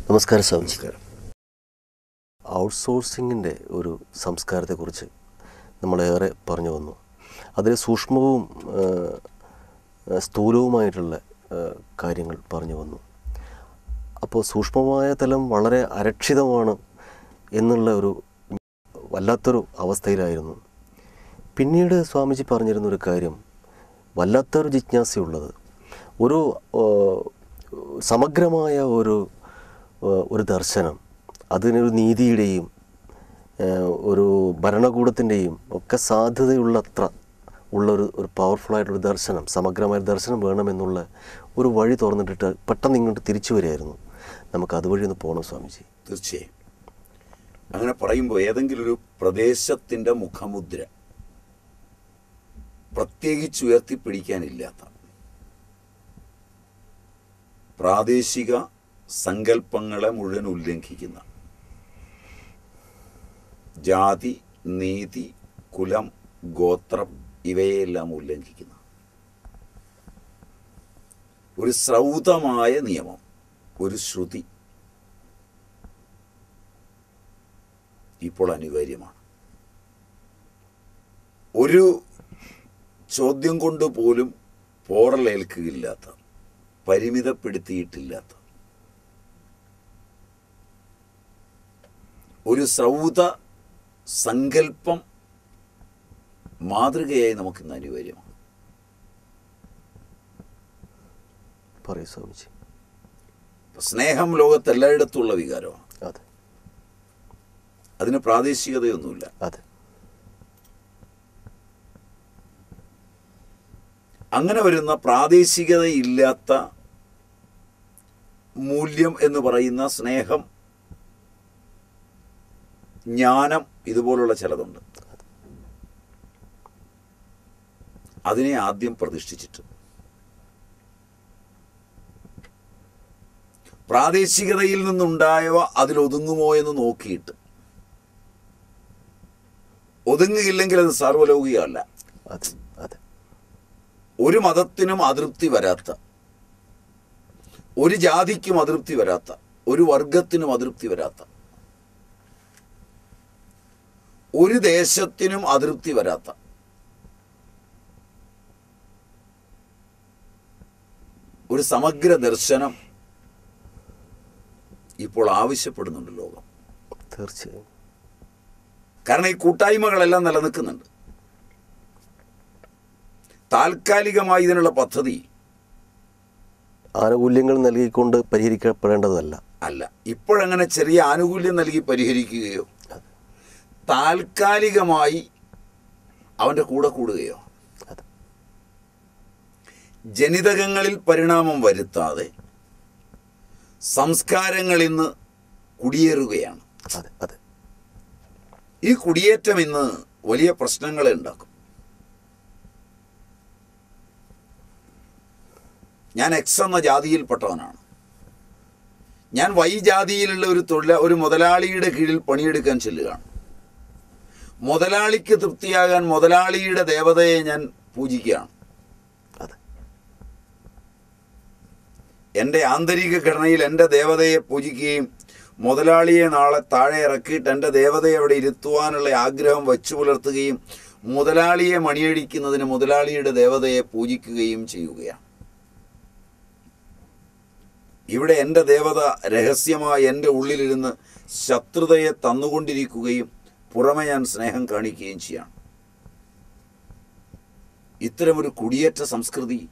നമസ്കാരം സ്വാമിജി ഔട്ട്സോഴ്സിങ്ങിൻ്റെ ഒരു സംസ്കാരത്തെക്കുറിച്ച് നമ്മളേറെ പറഞ്ഞു വന്നു അതിൽ സൂക്ഷ്മവും ആ, സ്ഥൂലവുമായിട്ടുള്ള ആ, കാര്യങ്ങൾ പറഞ്ഞു വന്നു അപ്പോൾ സൂക്ഷ്മമായ തലം വളരെ അരക്ഷിതമാണ് എന്നുള്ള ഒരു വല്ലാത്തൊരു അവസ്ഥയിലായിരുന്നു പിന്നീട് സ്വാമിജി പറഞ്ഞിരുന്ന ഒരു കാര്യം വല്ലാത്തൊരു ജിജ്ഞാസയുള്ളത് ഒരു ആ, സമഗ്രമായ ഒരു ആ, ഒരു ദർശനം അതിനൊരു നീതിയുടെയും ആ, ഒരു ഭരണകൂടത്തിൻ്റെയും ഒക്കെ സാധ്യതയുള്ളത്ര ഉള്ളൊരു ഒരു പവർഫുള്ളായിട്ടൊരു ദർശനം സമഗ്രമായ ദർശനം വേണമെന്നുള്ള ഒരു വഴി തുറന്നിട്ടിട്ട് പെട്ടെന്ന് ഇങ്ങോട്ട് തിരിച്ചു വരികയായിരുന്നു നമുക്ക് അതുവഴി ഒന്ന് പോകണം സ്വാമിജി തീർച്ചയായും അങ്ങനെ പറയുമ്പോൾ ഏതെങ്കിലും ഒരു പ്രദേശത്തിൻ്റെ മുഖമുദ്ര പ്രത്യേകിച്ച് ഉയർത്തിപ്പിടിക്കാനില്ലാത്ത പ്രാദേശിക സങ്കല്പങ്ങളെ മുഴുവൻ ഉല്ലംഘിക്കുന്ന ജാതി നീതി കുലം ഗോത്രം ഇവയെല്ലാം ഉല്ലംഘിക്കുന്ന ഒരു ശ്രൗതമായ നിയമം ഒരു ശ്രുതി ഇപ്പോൾ അനിവാര്യമാണ് ഒരു ചോദ്യം കൊണ്ട് പോലും പോറലേൽക്കുകയില്ലാത്ത പരിമിതപ്പെടുത്തിയിട്ടില്ലാത്ത ഒരു ശ്രൗത സങ്കല്പം മാതൃകയായി നമുക്കിന്ന് അനിവാര്യമാണ് പറയൂ സ്വാമിജി സ്നേഹം ലോകത്ത് എല്ലായിടത്തുമുള്ള വികാരമാണ് അതെ അതിന് പ്രാദേശികതയൊന്നുമില്ല അതെ അങ്ങനെ വരുന്ന പ്രാദേശികതയില്ലാത്ത മൂല്യം എന്ന് പറയുന്ന സ്നേഹം ജ്ഞാനം ഇതുപോലുള്ള ചിലതുണ്ട് അതിനെ ആദ്യം പ്രതിഷ്ഠിച്ചിട്ട് പ്രാദേശികതയിൽ നിന്നുണ്ടായവ അതിലൊതുങ്ങുമോ എന്ന് നോക്കിയിട്ട് ഒതുങ്ങുകയില്ലെങ്കിൽ അത് സാർവലൗകികമല്ല അതെ അതെ ഒരു മതത്തിനും അതൃപ്തി വരാത്ത ഒരു ജാതിക്കും അതൃപ്തി വരാത്ത ഒരു വർഗത്തിനും അതൃപ്തി വരാത്ത ഒരു ദേശത്തിനും അതൃപ്തി വരാത്ത ഒരു സമഗ്ര ദർശനം ഇപ്പോൾ ആവശ്യപ്പെടുന്നുണ്ട് ലോകം തീർച്ചയായും കാരണം ഈ കൂട്ടായ്മകളെല്ലാം നിലനിൽക്കുന്നുണ്ട് താൽക്കാലികമായി ഇതിനുള്ള പദ്ധതി ആനുകൂല്യങ്ങൾ നൽകിക്കൊണ്ട് പരിഹരിക്കപ്പെടേണ്ടതല്ല അല്ല ഇപ്പോഴങ്ങനെ ചെറിയ ആനുകൂല്യം നൽകി പരിഹരിക്കുകയോ താൽക്കാലികമായി അവൻ്റെ കൂടെ കൂടുകയോ അതെ ജനിതകങ്ങളിൽ പരിണാമം വരുത്താതെ സംസ്കാരങ്ങൾ ഇന്ന് കുടിയേറുകയാണ് അതെ അതെ ഈ കുടിയേറ്റം ഇന്ന് വലിയ പ്രശ്നങ്ങളെ ഉണ്ടാക്കും ഞാൻ എക്സ് എന്ന ജാതിയിൽപ്പെട്ടവനാണ് ഞാൻ വൈ ജാതിയിലുള്ള ഒരു തൊഴില ഒരു മുതലാളിയുടെ കീഴിൽ പണിയെടുക്കാൻ ചെല്ലുകയാണ് മുതലാളിക്ക് തൃപ്തിയാകാൻ മുതലാളിയുടെ ദേവതയെ ഞാൻ പൂജിക്കുകയാണ് അതെ എൻ്റെ ആന്തരിക ഘടനയിൽ എൻ്റെ ദേവതയെ പൂജിക്കുകയും മുതലാളിയെ നാളെ താഴെ ഇറക്കിയിട്ട് എൻ്റെ ദേവതയെ അവിടെ ഇരുത്തുവാനുള്ള ആഗ്രഹം വച്ചു പുലർത്തുകയും മുതലാളിയെ മണിയടിക്കുന്നതിന് മുതലാളിയുടെ ദേവതയെ പൂജിക്കുകയും ചെയ്യുകയാണ് ഇവിടെ എൻ്റെ ദേവത രഹസ്യമായി എൻ്റെ ഉള്ളിലിരുന്ന് ശത്രുതയെ തന്നുകൊണ്ടിരിക്കുകയും പുറമെ ഞാൻ സ്നേഹം കാണിക്കുകയും ചെയ്യാണ് ഇത്തരമൊരു കുടിയേറ്റ സംസ്കൃതി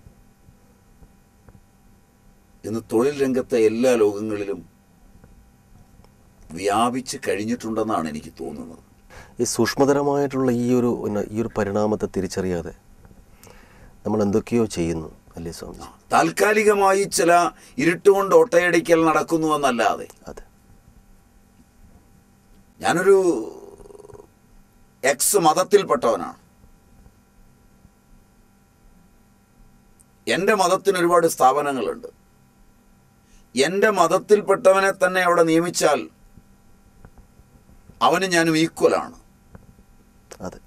ഇന്ന് തൊഴിൽ രംഗത്തെ എല്ലാ ലോകങ്ങളിലും വ്യാപിച്ച് കഴിഞ്ഞിട്ടുണ്ടെന്നാണ് എനിക്ക് തോന്നുന്നത് ഈ സൂക്ഷ്മതരമായിട്ടുള്ള ഈ ഒരു പിന്നെ ഈ ഒരു പരിണാമത്തെ തിരിച്ചറിയാതെ നമ്മൾ എന്തൊക്കെയോ ചെയ്യുന്നു അല്ലേ സ്വാമിജി താൽക്കാലികമായി ചില ഇരുട്ടുകൊണ്ട് ഒട്ടയടിക്കൽ നടക്കുന്നുവെന്നല്ലാതെ അതെ ഞാനൊരു എക്സ് മതത്തിൽപ്പെട്ടവനാണ് എൻ്റെ മതത്തിന് ഒരുപാട് സ്ഥാപനങ്ങളുണ്ട് എൻ്റെ മതത്തിൽപ്പെട്ടവനെ തന്നെ അവിടെ നിയമിച്ചാൽ അവന് ഞാനും ഈക്വലാണ് അതെ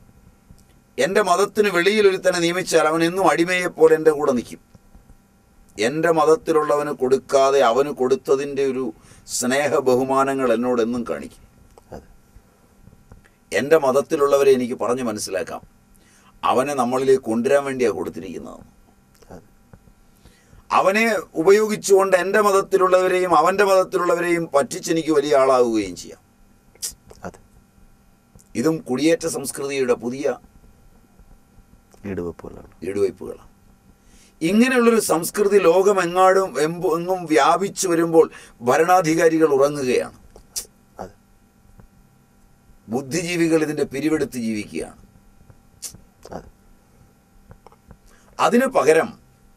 എൻ്റെ മതത്തിന് വെളിയിൽ ഒരുത്തനെ നിയമിച്ചാൽ അവൻ എന്നും അടിമയെ പോലെ എൻ്റെ കൂടെ നിൽക്കും എൻ്റെ മതത്തിലുള്ളവന് കൊടുക്കാതെ അവന് കൊടുത്തതിൻ്റെ ഒരു സ്നേഹ ബഹുമാനങ്ങൾ എന്നോട് എന്നും കാണിക്കും അതെ എൻ്റെ മതത്തിലുള്ളവരെ എനിക്ക് പറഞ്ഞ് മനസ്സിലാക്കാം അവനെ നമ്മളിലേക്ക് കൊണ്ടുവരാൻ വേണ്ടിയാണ് കൊടുത്തിരിക്കുന്നത് അതെ അവനെ ഉപയോഗിച്ചുകൊണ്ട് എൻ്റെ മതത്തിലുള്ളവരെയും അവൻ്റെ മതത്തിലുള്ളവരെയും പറ്റിച്ചെനിക്ക് വലിയ ആളാവുകയും ചെയ്യാം അതെ ഇതും കുടിയേറ്റ സംസ്കൃതിയുടെ പുതിയ ഈടുവെപ്പുകളാണ് ഈടുവയ്പ്പുകളാണ് ഇങ്ങനെയുള്ളൊരു സംസ്കൃതി ലോകമെങ്ങാടും എമ്പ് എങ്ങും വ്യാപിച്ചു വരുമ്പോൾ ഭരണാധികാരികൾ ഉറങ്ങുകയാണ് അതെ ബുദ്ധിജീവികൾ ഇതിൻ്റെ പിരിവെടുത്ത് ജീവിക്കുകയാണ് അതെ അതിനു പകരം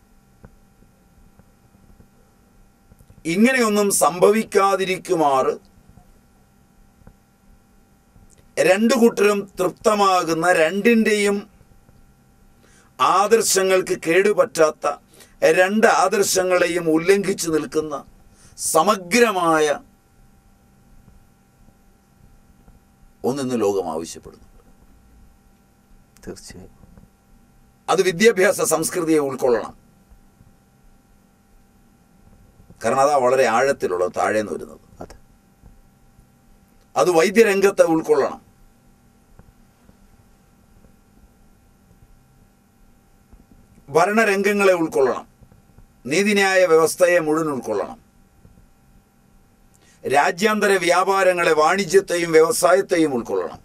ഇങ്ങനെയൊന്നും സംഭവിക്കാതിരിക്കുമാറ് രണ്ടു കൂട്ടരും തൃപ്തമാകുന്ന രണ്ടിൻ്റെയും ആദർശങ്ങൾക്ക് കേടുപറ്റാത്ത രണ്ട് ആദർശങ്ങളെയും ഉല്ലംഘിച്ചു നിൽക്കുന്ന സമഗ്രമായ ഒന്നിന്ന് ലോകം ആവശ്യപ്പെടുന്നു തീർച്ചയായും അത് വിദ്യാഭ്യാസ സംസ്കൃതിയെ ഉൾക്കൊള്ളണം കാരണം അതാ വളരെ ആഴത്തിലുള്ളത് താഴേന്ന് വരുന്നത് അതെ അത് വൈദ്യരംഗത്തെ ഉൾക്കൊള്ളണം ഭരണരംഗങ്ങളെ ഉൾക്കൊള്ളണം നീതിന്യായ വ്യവസ്ഥയെ മുഴുവൻ ഉൾക്കൊള്ളണം രാജ്യാന്തര വ്യാപാരങ്ങളെ വാണിജ്യത്തെയും വ്യവസായത്തെയും ഉൾക്കൊള്ളണം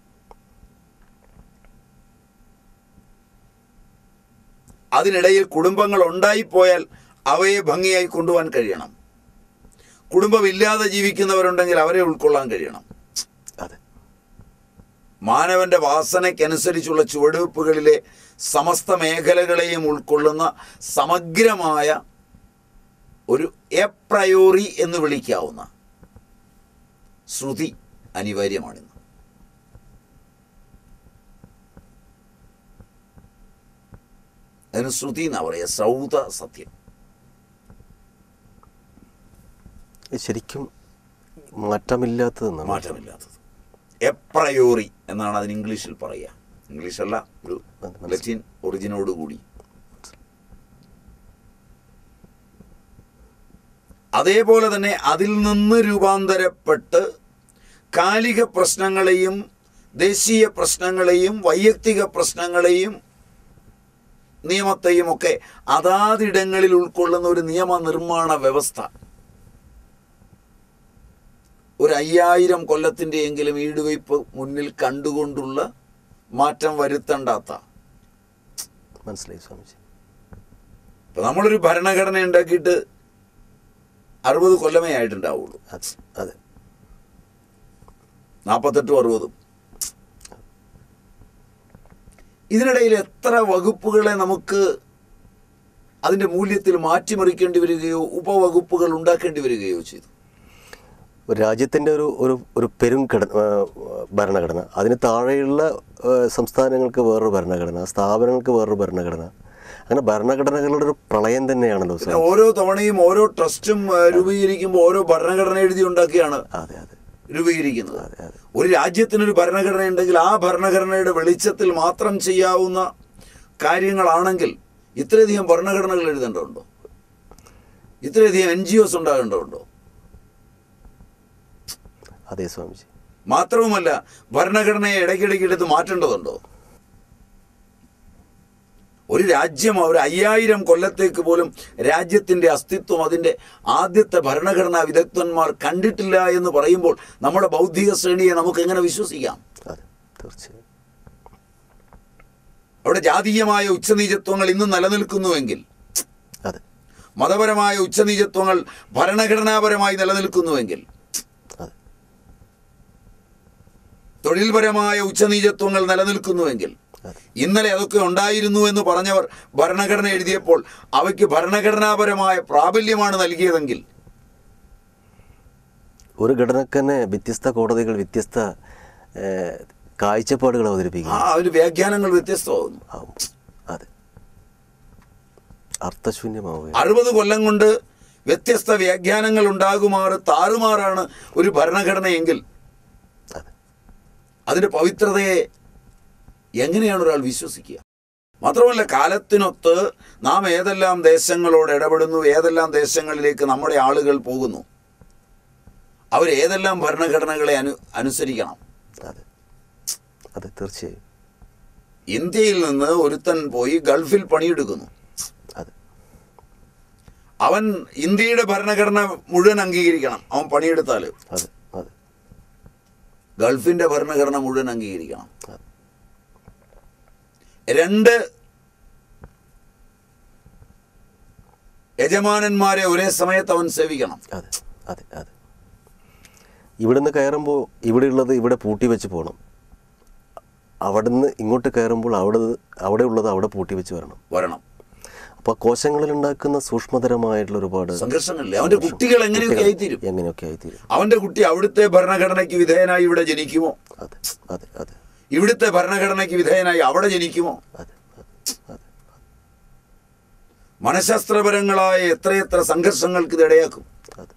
അതിനിടയിൽ കുടുംബങ്ങൾ ഉണ്ടായിപ്പോയാൽ അവയെ ഭംഗിയായി കൊണ്ടുപോകാൻ കഴിയണം കുടുംബമില്ലാതെ ജീവിക്കുന്നവരുണ്ടെങ്കിൽ അവരെ ഉൾക്കൊള്ളാൻ കഴിയണം അതെ മാനവന്റെ വാസനയ്ക്കനുസരിച്ചുള്ള ചുവടുവെപ്പുകളിലെ സമസ്ത മേഖലകളെയും ഉൾക്കൊള്ളുന്ന സമഗ്രമായ ഒരു എപ്രയോറി എന്ന് വിളിക്കാവുന്ന ശ്രുതി അനിവാര്യമാണിന്ന് അതിന് ശ്രുതി എന്നാ പറയുക ശ്രൗത സത്യം ഇത് ശരിക്കും മാറ്റമില്ലാത്തതെന്നാണ് മാറ്റമില്ലാത്തത് എപ്രയോറി എന്നാണ് അതിന് ഇംഗ്ലീഷിൽ പറയുക ഇംഗ്ലീഷല്ല ഒരു അത് മനസ്സിലായി. ലത്തീൻ ഒറിജിനോട് കൂടി അതേപോലെ തന്നെ അതിൽ നിന്ന് രൂപാന്തരപ്പെട്ട് കാലിക പ്രശ്നങ്ങളെയും ദേശീയ പ്രശ്നങ്ങളെയും വൈയക്തിക പ്രശ്നങ്ങളെയും നിയമത്തെയും ഒക്കെ അതാതിടങ്ങളിൽ ഉൾക്കൊള്ളുന്ന ഒരു നിയമനിർമ്മാണ വ്യവസ്ഥ ഒരു അയ്യായിരം കൊല്ലത്തിൻ്റെ എങ്കിലും ഈടുവയ്പ് മുന്നിൽ കണ്ടുകൊണ്ടുള്ള മാറ്റം വരുത്തേണ്ടാത്ത മനസ്സിലായി സ്വാമിജി ഇപ്പം നമ്മളൊരു ഭരണഘടന ഉണ്ടാക്കിയിട്ട് അറുപത് കൊല്ലമേ ആയിട്ടുണ്ടാവുള്ളൂ അതെ അതെ നാൽപ്പത്തെട്ടും അറുപതും ഇതിനിടയിൽ എത്ര വകുപ്പുകളെ നമുക്ക് അതിൻ്റെ മൂല്യത്തിൽ മാറ്റിമറിക്കേണ്ടി വരികയോ ഉപവകുപ്പുകൾ ഉണ്ടാക്കേണ്ടി വരികയോ ചെയ്തു ഒരു രാജ്യത്തിൻ്റെ ഒരു ഒരു ഒരു പെരുംഘട ആ, ഭരണഘടന അതിന് താഴെയുള്ള ആ, സംസ്ഥാനങ്ങൾക്ക് വേറൊരു ഭരണഘടന സ്ഥാപനങ്ങൾക്ക് വേറൊരു ഭരണഘടന അങ്ങനെ ഭരണഘടനകളുടെ ഒരു പ്രളയം തന്നെയാണല്ലോ പിന്നെ സ്വാമി ഓരോ തവണയും ഓരോ ട്രസ്റ്റും ആ, രൂപീകരിക്കുമ്പോൾ ഓരോ ഭരണഘടന എഴുതി ഉണ്ടാക്കിയാണ് അതെ അതെ രൂപീകരിക്കുന്നത് അതെ അതെ ഒരു രാജ്യത്തിനൊരു ഭരണഘടന ഉണ്ടെങ്കിൽ ആ ഭരണഘടനയുടെ വെളിച്ചത്തിൽ മാത്രം ചെയ്യാവുന്ന കാര്യങ്ങളാണെങ്കിൽ ഇത്രയധികം ഭരണഘടനകൾ എഴുതേണ്ടതുണ്ടോ ഇത്രയധികം എൻ ജി ഒസ് ഉണ്ടാകേണ്ടതുണ്ടോ അതെ സ്വാമിജി മാത്രവുമല്ല ഭരണഘടനയെ ഇടയ്ക്കിടയ്ക്ക് എടുത്ത് മാറ്റേണ്ടതുണ്ടോ ഒരു രാജ്യം ഒരു അയ്യായിരം കൊല്ലത്തേക്ക് പോലും രാജ്യത്തിന്റെ അസ്തിത്വം അതിന്റെ ആദ്യത്തെ ഭരണഘടനാ വിദഗ്ധന്മാർ കണ്ടിട്ടില്ല എന്ന് പറയുമ്പോൾ നമ്മുടെ ബൗദ്ധിക ശ്രേണിയെ നമുക്ക് എങ്ങനെ വിശ്വസിക്കാം അതെ തീർച്ചയായും അവിടെ ജാതീയമായ ഉച്ചനീചത്വങ്ങൾ ഇന്നും നിലനിൽക്കുന്നുവെങ്കിൽ അതെ മതപരമായ ഉച്ചനീചത്വങ്ങൾ ഭരണഘടനാപരമായി നിലനിൽക്കുന്നുവെങ്കിൽ അതെ തൊഴിൽപരമായ ഉച്ചനീചത്വങ്ങൾ നിലനിൽക്കുന്നുവെങ്കിൽ അതെ ഇന്നലെ അതൊക്കെ ഉണ്ടായിരുന്നു എന്ന് പറഞ്ഞവർ ഭരണഘടന എഴുതിയപ്പോൾ അവയ്ക്ക് ഭരണഘടനാപരമായ പ്രാബല്യമാണ് നൽകിയതെങ്കിൽ ഒരു ഘടനക്ക് തന്നെ വ്യത്യസ്ത കോടതികൾ വ്യത്യസ്ത ഏ, കാഴ്ചപ്പാടുകൾ ആ അവതരിപ്പിക്കുന്നു അതിന് വ്യാഖ്യാനങ്ങൾ വ്യത്യസ്തമാകുന്നു ആവും. അതെ അർത്ഥശൂന്യമാവുക അറുപത് കൊല്ലം കൊണ്ട് വ്യത്യസ്ത വ്യാഖ്യാനങ്ങൾ ഉണ്ടാകുമാറ് താറുമാറാണ് ഒരു ഭരണഘടനയെങ്കിൽ അതെ അതിന്റെ പവിത്രതയെ എങ്ങനെയാണ് ഒരാൾ വിശ്വസിക്കുക മാത്രമല്ല കാലത്തിനൊത്ത് നാം ഏതെല്ലാം ദേശങ്ങളോട് ഇടപെടുന്നു ഏതെല്ലാം ദേശങ്ങളിലേക്ക് നമ്മുടെ ആളുകൾ പോകുന്നു അവർ ഏതെല്ലാം ഭരണഘടനകളെ അനു അനുസരിക്കണം അതെ അതെ തീർച്ചയായും ഇന്ത്യയിൽ നിന്ന് ഒരുത്തൻ പോയി ഗൾഫിൽ പണിയെടുക്കുന്നു അതെ അവൻ ഇന്ത്യയുടെ ഭരണഘടന മുഴുവൻ അംഗീകരിക്കണം അവൻ പണിയെടുത്താൽ അതെ അതെ ഗൾഫിന്റെ ഭരണഘടന മുഴുവൻ അംഗീകരിക്കണം അതെ രണ്ട് യജമാനന്മാരെ ഒരേ സമയത്ത് അവൻ സേവിക്കണം അതെ അതെ അതെ ഇവിടുന്ന് കയറുമ്പോൾ ഇവിടെയുള്ളത് ഇവിടെ പൂട്ടി വെച്ച് പോകണം അവിടുന്ന് ഇങ്ങോട്ട് കയറുമ്പോൾ അവിടെ അവിടെ ഉള്ളത് അവിടെ പൂട്ടി വെച്ച് വരണം വരണം അപ്പോൾ കോശങ്ങളിൽ ഉണ്ടാക്കുന്ന സൂക്ഷ്മതരമായിട്ടുള്ള ഒരുപാട് സംഘർഷങ്ങളില്ലേ അവന്റെ കുട്ടികൾ എങ്ങനെയൊക്കെ ആയിത്തീരും എങ്ങനെയൊക്കെ ആയിത്തീരും അവന്റെ കുട്ടി അവിടുത്തെ ഭരണഘടനയ്ക്ക് വിധേയനായി ഇവിടെ ജനിക്കുമോ അതെ അതെ അതെ ഇവിടുത്തെ ഭരണഘടനയ്ക്ക് വിധേയനായി അവിടെ ജനിക്കുമോ അതെ അതെ അതെ മനഃശാസ്ത്രപരങ്ങളായ എത്രയെത്ര സംഘർഷങ്ങൾക്ക് ഇത് ഇടയാക്കും അതെ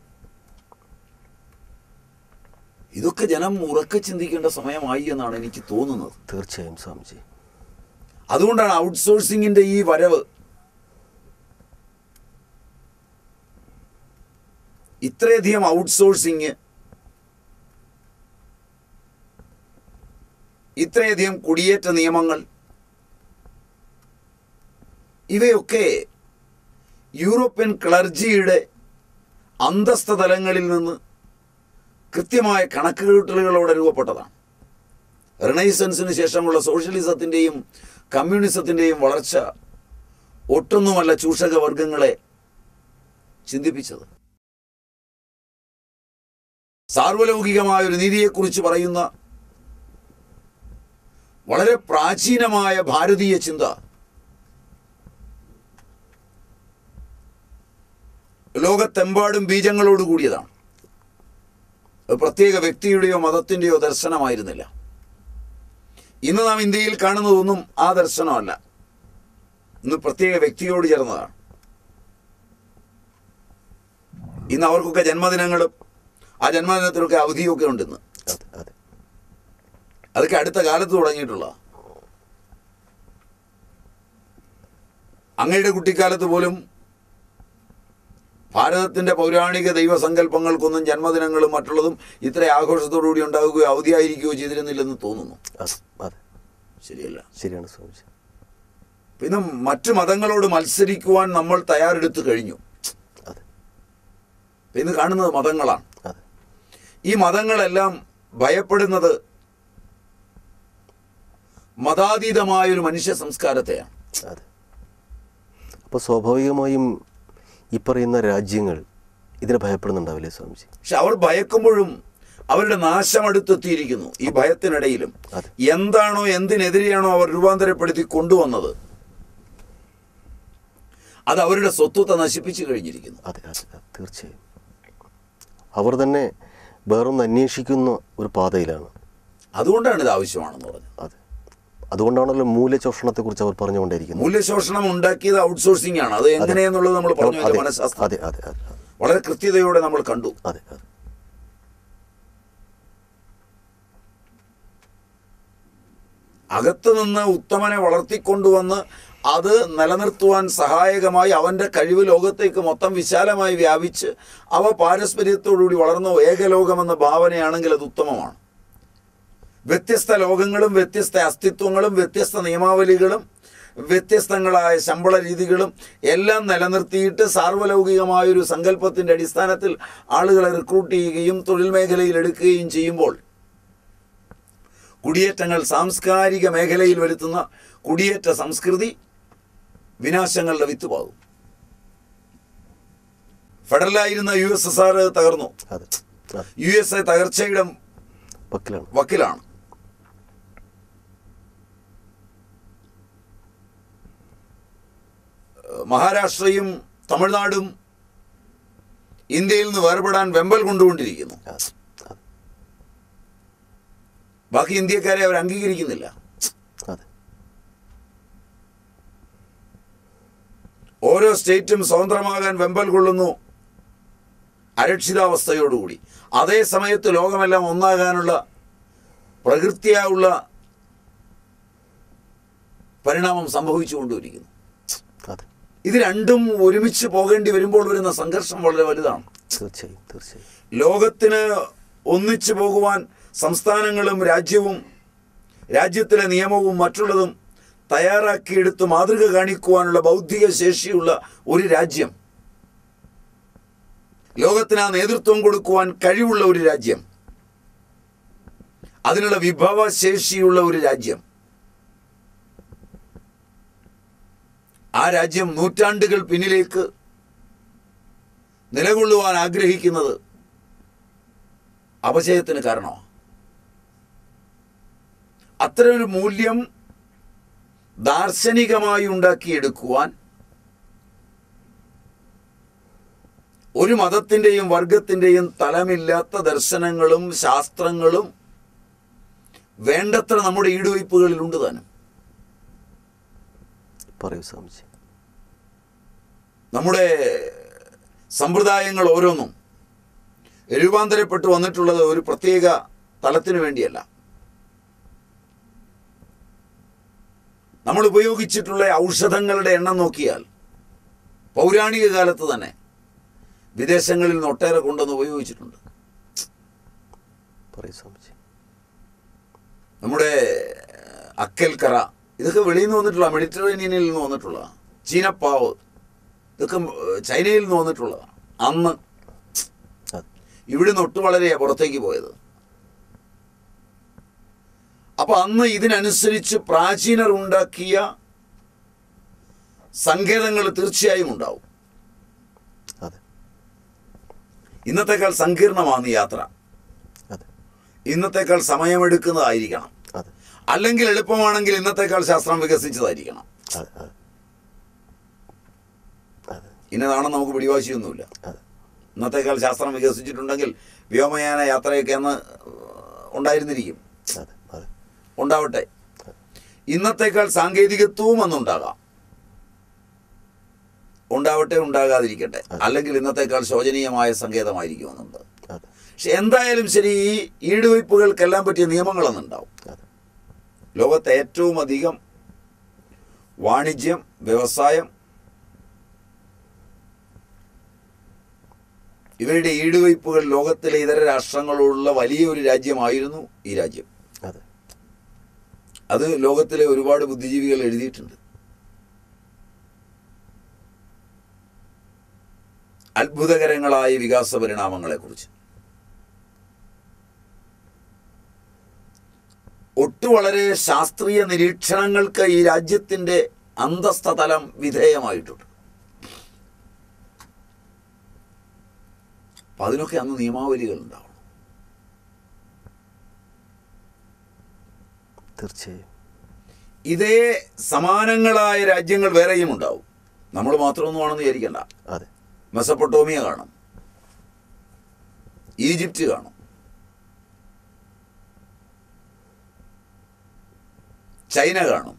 ഇതൊക്കെ ജനം ഉറക്കെ ചിന്തിക്കേണ്ട സമയമായി എന്നാണ് എനിക്ക് തോന്നുന്നത് തീർച്ചയായും സ്വാമിജി അതുകൊണ്ടാണ് ഔട്ട്സോഴ്സിങ്ങിന്റെ ഈ വരവ് ഇത്രയധികം ഔട്ട്സോഴ്സിങ് ഇത്രയധികം കുടിയേറ്റ നിയമങ്ങൾ ഇവയൊക്കെ യൂറോപ്യൻ ക്ലർജിയുടെ അന്തസ്ഥ തലങ്ങളിൽ നിന്ന് കൃത്യമായ കണക്കുകൂട്ടലുകളോടെ രൂപപ്പെട്ടതാണ് റിനൈസൻസിന് ശേഷമുള്ള സോഷ്യലിസത്തിൻ്റെയും കമ്മ്യൂണിസത്തിൻ്റെയും വളർച്ച ഒട്ടൊന്നുമല്ല ചൂഷക വർഗങ്ങളെ ചിന്തിപ്പിച്ചത് സാർവലൗകികമായ ഒരു നീതിയെക്കുറിച്ച് പറയുന്ന വളരെ പ്രാചീനമായ ഭാരതീയ ചിന്ത ലോകത്തെമ്പാടും ബീജങ്ങളോട് കൂടിയതാണ് അത് പ്രത്യേക വ്യക്തിയുടെയോ മതത്തിൻ്റെയോ ദർശനമായിരുന്നില്ല ഇന്ന് നാം ഇന്ത്യയിൽ കാണുന്നതൊന്നും ആ ദർശനമല്ല ഇന്ന് പ്രത്യേക വ്യക്തിയോട് ചേർന്നതാണ് ഇന്ന് അവർക്കൊക്കെ ജന്മദിനങ്ങളും ആ ജന്മദിനത്തിലൊക്കെ അവധിയൊക്കെ ഉണ്ട് ഇന്ന് അതെ അതെ അതൊക്കെ അടുത്ത കാലത്ത് തുടങ്ങിയിട്ടുള്ള അങ്ങയുടെ കുട്ടിക്കാലത്ത് പോലും ഭാരതത്തിന്റെ പൗരാണിക ദൈവസങ്കല്പങ്ങൾക്കൊന്നും ജന്മദിനങ്ങളും മറ്റുള്ളതും ഇത്ര ആഘോഷത്തോടുകൂടി ഉണ്ടാവുകയോ അവധിയായിരിക്കുകയോ ചെയ്തിരുന്നില്ലെന്ന് തോന്നുന്നു അതെ അതെ ശരിയല്ല ശരിയാണ് സ്വാമിജി പിന്നെ മറ്റു മതങ്ങളോട് മത്സരിക്കുവാൻ നമ്മൾ തയ്യാറെടുത്ത് കഴിഞ്ഞു അതെ ഇന്ന് കാണുന്നത് മതങ്ങളാണ് അതെ ഈ മതങ്ങളെല്ലാം ഭയപ്പെടുന്നത് മതാതീതമായൊരു മനുഷ്യ സംസ്കാരത്തെയാണ് അതെ അപ്പോൾ സ്വാഭാവികമായും ഈ പറയുന്ന രാജ്യങ്ങൾ ഇതിനെ ഭയപ്പെടുന്നുണ്ടാവില്ലേ സ്വാമിജി പക്ഷെ അവർ ഭയക്കുമ്പോഴും അവരുടെ നാശം അടുത്തെത്തിയിരിക്കുന്നു ഈ ഭയത്തിനിടയിലും അതെ. എന്താണോ എന്തിനെതിരെയാണോ അവർ രൂപാന്തരപ്പെടുത്തി കൊണ്ടുവന്നത് അത് അവരുടെ സ്വത്വത്തെ നശിപ്പിച്ചു കഴിഞ്ഞിരിക്കുന്നു അതെ അതെ അതെ, തീർച്ചയായും അവർ തന്നെ വേറൊന്ന് അന്വേഷിക്കുന്ന ഒരു പാതയിലാണ് അതുകൊണ്ടാണ് ഇത് ആവശ്യമാണെന്ന് പറഞ്ഞത് അതെ അതുകൊണ്ടാണല്ലോ മൂല്യചോഷണത്തെക്കുറിച്ച് അവർ പറഞ്ഞുകൊണ്ടേയിരിക്കുന്നത് മൂല്യശോഷണം ഉണ്ടാക്കിയത് ഔട്ട്സോഴ്സിംഗ് ആണ് അത് എങ്ങനെയെന്നുള്ളത് നമ്മൾ പറഞ്ഞു അതെ മനഃശാസ്ത്രം അതെ അതെ അതെ അതെ വളരെ കൃത്യതയോടെ നമ്മൾ കണ്ടു അതെ അതെ അകത്ത് നിന്ന് ഉത്തമനെ വളർത്തിക്കൊണ്ടുവന്ന് അത് നിലനിർത്തുവാൻ സഹായകമായി അവൻ്റെ കഴിവ് ലോകത്തേക്ക് മൊത്തം വിശാലമായി വ്യാപിച്ച് അവ പാരസ്പര്യത്തോടുകൂടി വളർന്ന ഏകലോകമെന്ന ഭാവനയാണെങ്കിൽ അത് ഉത്തമമാണ് വ്യത്യസ്ത ലോകങ്ങളും വ്യത്യസ്ത അസ്തിത്വങ്ങളും വ്യത്യസ്ത നിയമാവലികളും വ്യത്യസ്തങ്ങളായ ശമ്പള രീതികളും എല്ലാം നിലനിർത്തിയിട്ട് സാർവലൗകികമായൊരു സങ്കല്പത്തിൻ്റെ അടിസ്ഥാനത്തിൽ ആളുകളെ റിക്രൂട്ട് ചെയ്യുകയും തൊഴിൽ മേഖലയിൽ എടുക്കുകയും ചെയ്യുമ്പോൾ കുടിയേറ്റങ്ങൾ സാംസ്കാരിക മേഖലയിൽ വരുത്തുന്ന കുടിയേറ്റ സംസ്കൃതി വിനാശങ്ങളുടെ വിത്തുപാകും ഫെഡറലായിരുന്ന യു എസ് എസ് ആർ തകർന്നു അതെ അതെ യു എസ് എ തകർച്ചയുടെ വക്കിലാണ് വക്കിലാണ് ഏഹ് മഹാരാഷ്ട്രയും തമിഴ്നാടും ഇന്ത്യയിൽ നിന്ന് വേർപെടാൻ വെമ്പൽ കൊണ്ടുകൊണ്ടിരിക്കുന്നു അതെ അതെ ബാക്കി ഇന്ത്യക്കാരെ അവർ അംഗീകരിക്കുന്നില്ല അതെ ഓരോ സ്റ്റേറ്റും സ്വതന്ത്രമാകാൻ വെമ്പൽ കൊള്ളുന്നു അരക്ഷിതാവസ്ഥയോടുകൂടി അതേ സമയത്ത് ലോകമെല്ലാം ഒന്നാകാനുള്ള പ്രകൃത്യായുള്ള പരിണാമം സംഭവിച്ചുകൊണ്ടിരിക്കുന്നു അതെ ഇത് രണ്ടും ഒരുമിച്ച് പോകേണ്ടി വരുമ്പോൾ വരുന്ന സംഘർഷം വളരെ വലുതാണ് തീർച്ചയായും തീർച്ചയായും ലോകത്തിന് ഒന്നിച്ചു പോകുവാൻ സംസ്ഥാനങ്ങളും രാജ്യവും രാജ്യത്തിലെ നിയമവും മറ്റുള്ളതും തയ്യാറാക്കിയെടുത്ത് മാതൃക കാണിക്കുവാനുള്ള ബൗദ്ധിക ശേഷിയുള്ള ഒരു രാജ്യം ലോകത്തിന് ആ നേതൃത്വം കൊടുക്കുവാൻ കഴിവുള്ള ഒരു രാജ്യം അതിനുള്ള വിഭവശേഷിയുള്ള ഒരു രാജ്യം ആ രാജ്യം നൂറ്റാണ്ടുകൾ പിന്നിലേക്ക് നിലകൊള്ളുവാൻ ആഗ്രഹിക്കുന്നത് അപജയത്തിന് കാരണമാണ് അത്തരമൊരു മൂല്യം ദാർശനികമായി ഉണ്ടാക്കിയെടുക്കുവാൻ ഒരു മതത്തിൻ്റെയും വർഗത്തിൻ്റെയും തലമില്ലാത്ത ദർശനങ്ങളും ശാസ്ത്രങ്ങളും വേണ്ടത്ര നമ്മുടെ ഈടുവയ്പ്പുകളിലുണ്ട് താനും പറയൂ സ്വാമിജി നമ്മുടെ സമ്പ്രദായങ്ങൾ ഓരോന്നും രൂപാന്തരപ്പെട്ടു വന്നിട്ടുള്ളത് ഒരു പ്രത്യേക തലത്തിനു വേണ്ടിയല്ല നമ്മൾ ഉപയോഗിച്ചിട്ടുള്ള ഔഷധങ്ങളുടെ എണ്ണം നോക്കിയാൽ പൗരാണിക കാലത്ത് തന്നെ വിദേശങ്ങളിൽ നിന്ന് ഒട്ടേറെ കൊണ്ടുവന്ന് ഉപയോഗിച്ചിട്ടുണ്ട് പറയൂ സ്വാമിജി നമ്മുടെ അക്കൽക്കറ ഇതൊക്കെ വെളിയിൽ നിന്ന് വന്നിട്ടുള്ള മെഡിറ്ററേനിയനിൽ നിന്ന് വന്നിട്ടുള്ള ചീനപ്പാവ് ഇതൊക്കെ ചൈനയിൽ നിന്ന് വന്നിട്ടുള്ളതാണ് അന്ന് അതെ ഇവിടുന്ന് ഒട്ടു വളരെയാ പുറത്തേക്ക് പോയത് അപ്പൊ അന്ന് ഇതിനനുസരിച്ച് പ്രാചീനർ ഉണ്ടാക്കിയ സങ്കേതങ്ങൾ തീർച്ചയായും ഉണ്ടാവും അതെ ഇന്നത്തേക്കാൾ സങ്കീർണമാണ് ഈ യാത്ര അതെ ഇന്നത്തേക്കാൾ സമയമെടുക്കുന്നതായിരിക്കണം അതെ അല്ലെങ്കിൽ എളുപ്പമാണെങ്കിൽ ഇന്നത്തേക്കാൾ ശാസ്ത്രം വികസിച്ചതായിരിക്കണം അതെ അതെ അതെ ഇന്നതാണെന്ന് നമുക്ക് പിടിവാശിയൊന്നുമില്ല അതെ ഇന്നത്തേക്കാൾ ശാസ്ത്രം വികസിച്ചിട്ടുണ്ടെങ്കിൽ വ്യോമയാന യാത്രയൊക്കെ അന്ന് ഉണ്ടായിരുന്നിരിക്കും അതെ അതെ ഉണ്ടാവട്ടെ ഇന്നത്തേക്കാൾ സാങ്കേതികത്വവും അന്നുണ്ടാകാം ഉണ്ടാവട്ടെ ഉണ്ടാകാതിരിക്കട്ടെ അല്ലെങ്കിൽ ഇന്നത്തേക്കാൾ ശോചനീയമായ സങ്കേതമായിരിക്കും അന്നുണ്ട് അതെ പക്ഷെ എന്തായാലും ശരി ഈ ഈടുവയ്പ്പുകൾക്കെല്ലാം പറ്റിയ നിയമങ്ങളൊന്നുണ്ടാവും അതെ ലോകത്തെ ഏറ്റവും അധികം വാണിജ്യം വ്യവസായം ഇവരുടെ ഈടുവയ്പ്പുകൾ ലോകത്തിലെ ഇതര രാഷ്ട്രങ്ങളോടുള്ള വലിയൊരു രാജ്യമായിരുന്നു ഈ രാജ്യം അതെ അത് ലോകത്തിലെ ഒരുപാട് ബുദ്ധിജീവികൾ എഴുതിയിട്ടുണ്ട് അത്ഭുതകരങ്ങളായ വികാസ പരിണാമങ്ങളെക്കുറിച്ച് ഒട്ടു വളരെ ശാസ്ത്രീയ നിരീക്ഷണങ്ങൾക്ക് ഈ രാജ്യത്തിന്റെ അന്തസ്ഥ തലം വിധേയമായിട്ടുണ്ട് അപ്പൊ അതിനൊക്കെ അന്ന് നിയമാവലികൾ ഉണ്ടാവണം തീർച്ചയായും ഇതേ സമാനങ്ങളായ രാജ്യങ്ങൾ വേറെയും ഉണ്ടാവും നമ്മൾ മാത്രമൊന്നുമാണെന്ന് വിചാരിക്കണ്ട അതെ മെസപ്പൊട്ടോമിയ കാണും ഈജിപ്റ്റ് കാണും ചൈന കാണും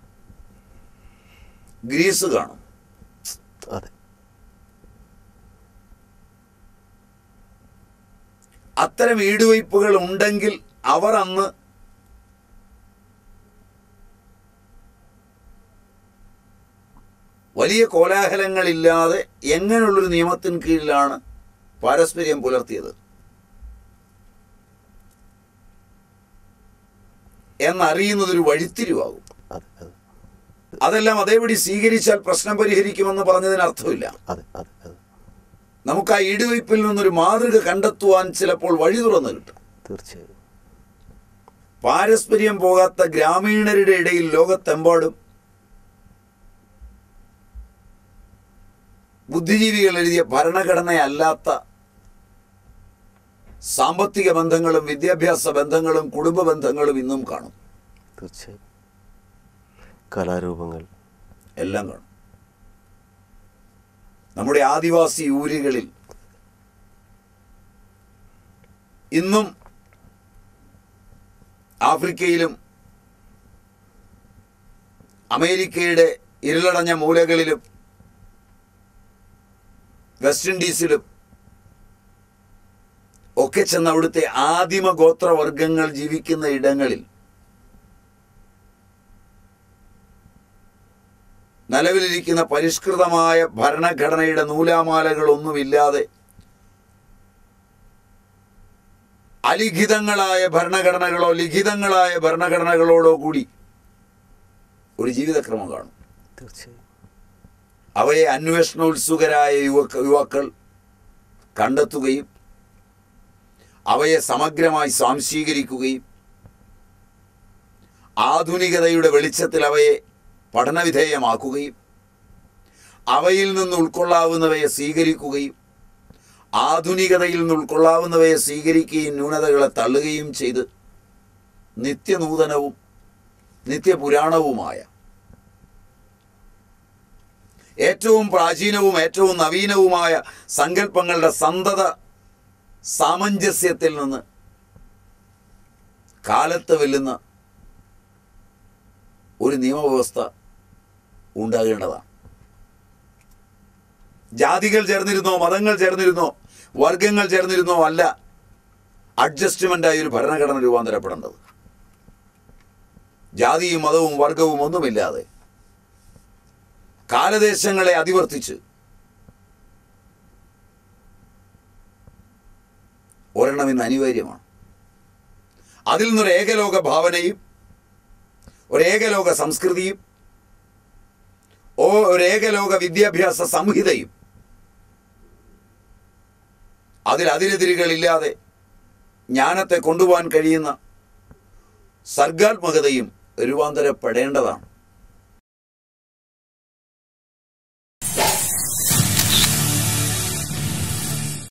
ഗ്രീസ് കാണും അതെ അത്തരം ഈടുവയ്പ്പുകൾ ഉണ്ടെങ്കിൽ അവർ അന്ന് വലിയ കോലാഹലങ്ങളില്ലാതെ എങ്ങനെയുള്ളൊരു നിയമത്തിന് കീഴിലാണ് പാരസ്പര്യം പുലർത്തിയത് എന്നറിയുന്നതൊരു വഴിത്തിരിവാകും അതെ അതെ അതെല്ലാം അതേപടി സ്വീകരിച്ചാൽ പ്രശ്നം പരിഹരിക്കുമെന്ന് പറഞ്ഞതിന് അർത്ഥമില്ല അതെ അതെ അതെ നമുക്ക് ആ ഈടുവയ്പ്പിൽ നിന്നൊരു മാതൃക കണ്ടെത്തുവാൻ ചിലപ്പോൾ വഴി തുറന്നു കിട്ടും തീർച്ചയായും പാരസ്പര്യം പോകാത്ത ഗ്രാമീണരുടെ ഇടയിൽ ലോകത്തെമ്പാടും ബുദ്ധിജീവികൾ എഴുതിയ ഭരണഘടനയല്ലാത്ത സാമ്പത്തിക ബന്ധങ്ങളും വിദ്യാഭ്യാസ ബന്ധങ്ങളും കുടുംബ ബന്ധങ്ങളും ഇന്നും കാണും തീർച്ചയായും കലാരൂപങ്ങൾ എല്ലാം കാണും നമ്മുടെ ആദിവാസി ഊരുകളിൽ ഇന്നും ആഫ്രിക്കയിലും അമേരിക്കയുടെ ഇരുളടഞ്ഞ മൂലകളിലും വെസ്റ്റ് ഇൻഡീസിലും ഒക്കെ ചെന്ന് അവിടുത്തെ ആദിമ ഗോത്രവർഗങ്ങൾ ജീവിക്കുന്ന ഇടങ്ങളിൽ നിലവിലിരിക്കുന്ന പരിഷ്കൃതമായ ഭരണഘടനയുടെ നൂലാമാലകളൊന്നുമില്ലാതെ അലിഖിതങ്ങളായ ഭരണഘടനകളോ ലിഖിതങ്ങളായ ഭരണഘടനകളോടോ കൂടി ഒരു ജീവിതക്രമം കാണും തീർച്ചയായും അവയെ അന്വേഷണോത്സുകരായ യുവക്ക യുവാക്കൾ കണ്ടെത്തുകയും അവയെ സമഗ്രമായി സ്വാംശീകരിക്കുകയും ആധുനികതയുടെ വെളിച്ചത്തിൽ അവയെ പഠനവിധേയമാക്കുകയും അവയിൽ നിന്ന് ഉൾക്കൊള്ളാവുന്നവയെ സ്വീകരിക്കുകയും ആധുനികതയിൽ നിന്ന് ഉൾക്കൊള്ളാവുന്നവയെ സ്വീകരിക്കുകയും ന്യൂനതകളെ തള്ളുകയും ചെയ്ത് നിത്യനൂതനവും നിത്യപുരാണവുമായ ഏറ്റവും പ്രാചീനവും ഏറ്റവും നവീനവുമായ സങ്കല്പങ്ങളുടെ സന്തത സാമഞ്ജസ്യത്തിൽ നിന്ന് കാലത്ത് വെല്ലുന്ന ഒരു നിയമവ്യവസ്ഥ ഉണ്ടാകേണ്ടതാണ് ജാതികൾ ചേർന്നിരുന്നോ മതങ്ങൾ ചേർന്നിരുന്നോ വർഗങ്ങൾ ചേർന്നിരുന്നോ അല്ല അഡ്ജസ്റ്റ്മെൻ്റായി ഒരു ഭരണഘടന രൂപാന്തരപ്പെടേണ്ടത് ജാതിയും മതവും വർഗവും ഒന്നുമില്ലാതെ കാലദേശങ്ങളെ അതിവർത്തിച്ച് ഒരെണ്ണം ഇന്ന് അനിവാര്യമാണ് അതിൽ നിന്നൊരു ഏകലോക ഭാവനയും ഒരു ഏകലോക സംസ്കൃതിയും ഓ ഒരു ഏകലോക വിദ്യാഭ്യാസ സംഹിതയും അതിൽ അതിരെതിരുകളില്ലാതെ ജ്ഞാനത്തെ കൊണ്ടുപോകാൻ കഴിയുന്ന സർഗാത്മകതയും രൂപാന്തരപ്പെടേണ്ടതാണ്